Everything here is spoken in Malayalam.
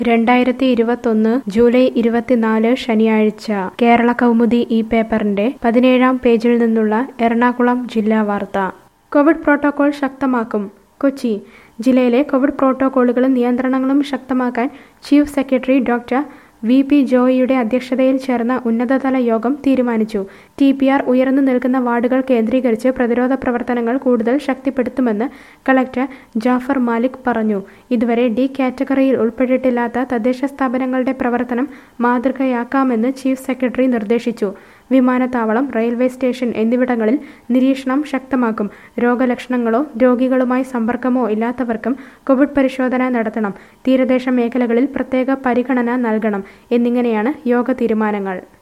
രണ്ടായിരത്തി ഇരുപത്തൊന്ന് ജൂലൈ ഇരുപത്തിനാല് ശനിയാഴ്ച കേരള കൗമുദി ഈ പേപ്പറിന്റെ പതിനേഴാം പേജിൽ നിന്നുള്ള എറണാകുളം ജില്ലാ വാർത്ത കോവിഡ് പ്രോട്ടോകോൾ ശക്തമാക്കും കൊച്ചി ജില്ലയിലെ കോവിഡ് പ്രോട്ടോകോളുകളും നിയന്ത്രണങ്ങളും ശക്തമാക്കാൻ chief secretary doctor V P ജോയിയുടെ അധ്യക്ഷതയിൽ ചേർന്ന ഉന്നതതല യോഗം തീരുമാനിച്ചു ടി പി ആർ ഉയർന്നു നിൽക്കുന്ന വാർഡുകൾ കേന്ദ്രീകരിച്ച് പ്രതിരോധ പ്രവർത്തനങ്ങൾ കൂടുതൽ ശക്തിപ്പെടുത്തുമെന്ന് കളക്ടർ ജാഫർ മാലിക് പറഞ്ഞു ഇതുവരെ ഡി കാറ്റഗറിയിൽ ഉൾപ്പെട്ടിട്ടില്ലാത്ത തദ്ദേശ സ്ഥാപനങ്ങളുടെ പ്രവർത്തനം മാതൃകയാക്കാമെന്ന് ചീഫ് സെക്രട്ടറി നിർദ്ദേശിച്ചു വിമാനത്താവളം റെയിൽവേ സ്റ്റേഷൻ എന്നിവിടങ്ങളിൽ നിരീക്ഷണം ശക്തമാക്കും രോഗലക്ഷണങ്ങളോ രോഗികളുമായി സമ്പർക്കമോ ഇല്ലാത്തവർക്കും കോവിഡ് പരിശോധന നടത്തണം തീരദേശ മേഖലകളിൽ പ്രത്യേക പരിഗണന നൽകണം എന്നിങ്ങനെയാണ് യോഗ തീരുമാനങ്ങൾ